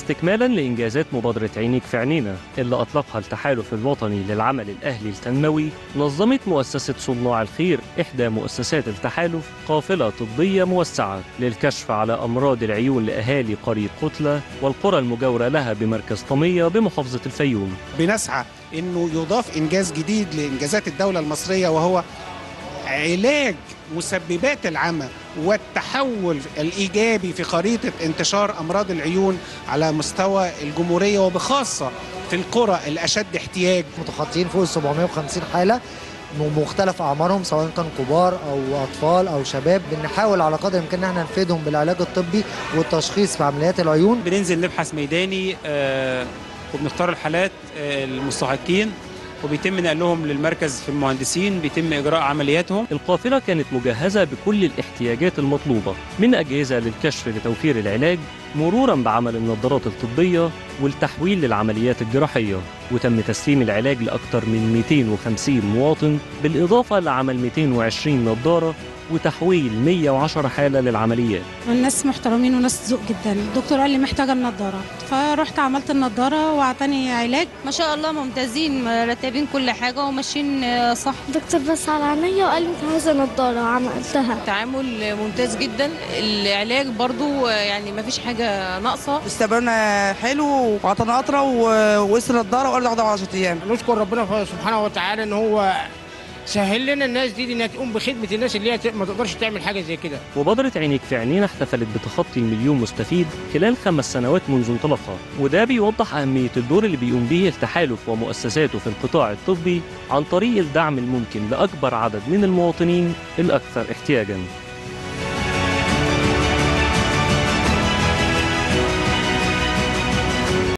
واستكمالا لإنجازات مبادرة عينيك في عينينا اللي أطلقها التحالف الوطني للعمل الأهلي التنموي نظمت مؤسسة صناع الخير إحدى مؤسسات التحالف قافلة طبية موسعة للكشف على أمراض العيون لأهالي قرية قتلة والقرى المجاورة لها بمركز طمية بمحافظة الفيوم بنسعى انه يضاف انجاز جديد لانجازات الدوله المصريه وهو علاج مسببات العمى والتحول الايجابي في خريطه انتشار امراض العيون على مستوى الجمهوريه وبخاصه في القرى الاشد احتياج متخطيين فوق ال 750 حاله مختلف اعمارهم سواء كان كبار او اطفال او شباب بنحاول على قدر الامكان ان احنا نفيدهم بالعلاج الطبي والتشخيص في عمليات العيون بننزل نبحث ميداني آه وبنختار الحالات آه المستحقين وبيتم نقلهم للمركز في المهندسين بيتم اجراء عملياتهم القافلة كانت مجهزة بكل الاحتياجات المطلوبة من أجهزة للكشف لتوفير العلاج مرورا بعمل النظارات الطبية والتحويل للعمليات الجراحية وتم تسليم العلاج لأكثر من 250 مواطن بالإضافة لعمل 220 نظارة وتحويل 110 حالة للعمليات الناس محترمين وناس ذوق جدا الدكتور قال لي محتاجة النضارة فرحت عملت النضارة وأعطاني علاج ما شاء الله ممتازين مرتبين كل حاجة وماشيين صح دكتور بس على عينيا وقال لي انت عايزة نضارة وعملتها تعامل ممتاز جدا العلاج برضو يعني ما فيش حاجة ناقصة استقبلنا حلو وعطانا قطرة وقص نضارة وقال ناخدها 10 أيام نشكر ربنا سبحانه وتعالى إن هو سهل لنا الناس دي انها تقوم بخدمه الناس اللي هي ما تقدرش تعمل حاجه زي كده. مبادرة عينيك في عينينا احتفلت بتخطي المليون مستفيد خلال خمس سنوات منذ انطلاقها، وده بيوضح أهمية الدور اللي بيقوم به التحالف ومؤسساته في القطاع الطبي عن طريق الدعم الممكن لأكبر عدد من المواطنين الأكثر احتياجاً.